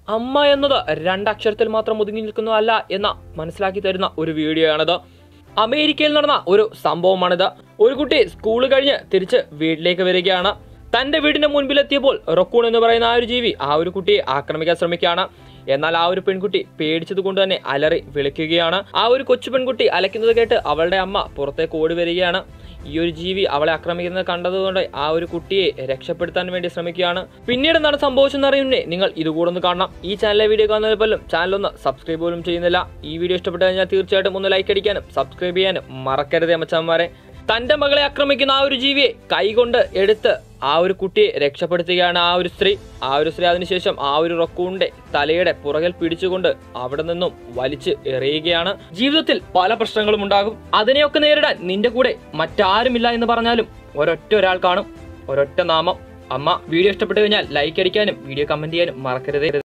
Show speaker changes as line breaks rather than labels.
അമ്മ എന്നത് രണ്ടക്ഷരത്തിൽ മാത്രം ഒതുങ്ങി നിൽക്കുന്നതല്ല എന്ന മനസ്സിലാക്കി തരുന്ന ഒരു വീഡിയോ ആണിത് അമേരിക്കയിൽ നടന്ന ഒരു സംഭവമാണിത് ഒരു കുട്ടി സ്കൂൾ കഴിഞ്ഞ് തിരിച്ച് വീട്ടിലേക്ക് വരികയാണ് തന്റെ വീടിന്റെ മുൻപിലെത്തിയപ്പോൾ റൊക്കൂൺ എന്ന് പറയുന്ന ആ ഒരു ജീവി ആ ഒരു കുട്ടിയെ ആക്രമിക്കാൻ ശ്രമിക്കുകയാണ് എന്നാൽ ആ ഒരു പെൺകുട്ടി പേടിച്ചത് കൊണ്ട് തന്നെ അലറി വിളിക്കുകയാണ് ആ ഒരു കൊച്ചു പെൺകുട്ടി അലയ്ക്കുന്നത് കേട്ട് അവളുടെ അമ്മ പുറത്തേക്ക് ഓടി വരികയാണ് ഈ ഒരു ജീവി അവളെ ആക്രമിക്കുന്നത് കണ്ടതുകൊണ്ട് ആ ഒരു കുട്ടിയെ രക്ഷപ്പെടുത്താൻ വേണ്ടി ശ്രമിക്കുകയാണ് പിന്നീട് എന്താണ് സംഭവിച്ചെന്ന് അറിയുന്നേ നിങ്ങൾ ഇതുകൂടെ ഒന്ന് കാണണം ഈ ചാനലിലെ വീഡിയോ കാണുന്നതിൽ പോലും ചാനൽ ഒന്ന് സബ്സ്ക്രൈബ് പോലും ചെയ്യുന്നില്ല ഈ വീഡിയോ ഇഷ്ടപ്പെട്ടു കഴിഞ്ഞാൽ തീർച്ചയായിട്ടും ഒന്ന് ലൈക്ക് അടിക്കാനും സബ്സ്ക്രൈബ് ചെയ്യാനും മറക്കരുത് അമ്മച്ചന്മാരെ തന്റെ മകളെ ആക്രമിക്കുന്ന ആ ഒരു ജീവിയെ കൈകൊണ്ട് എടുത്ത് ആ ഒരു കുട്ടിയെ രക്ഷപ്പെടുത്തുകയാണ് ആ ഒരു സ്ത്രീ ആ ഒരു സ്ത്രീ അതിനുശേഷം ആ ഒരു റക്കൂണിന്റെ തലയുടെ പുറകിൽ പിടിച്ചുകൊണ്ട് അവിടെ നിന്നും വലിച്ച് എറിയുകയാണ് ജീവിതത്തിൽ പല പ്രശ്നങ്ങളും ഉണ്ടാകും അതിനെയൊക്കെ നേരിടാൻ നിന്റെ കൂടെ മറ്റാരുമില്ല എന്ന് പറഞ്ഞാലും ഒരൊറ്റ ഒരാൾ കാണും ഒരൊറ്റ നാമം അമ്മ വീഡിയോ ഇഷ്ടപ്പെട്ടു കഴിഞ്ഞാൽ ലൈക്ക് അടിക്കാനും വീഡിയോ കമന്റ് ചെയ്യാനും മറക്കരുത്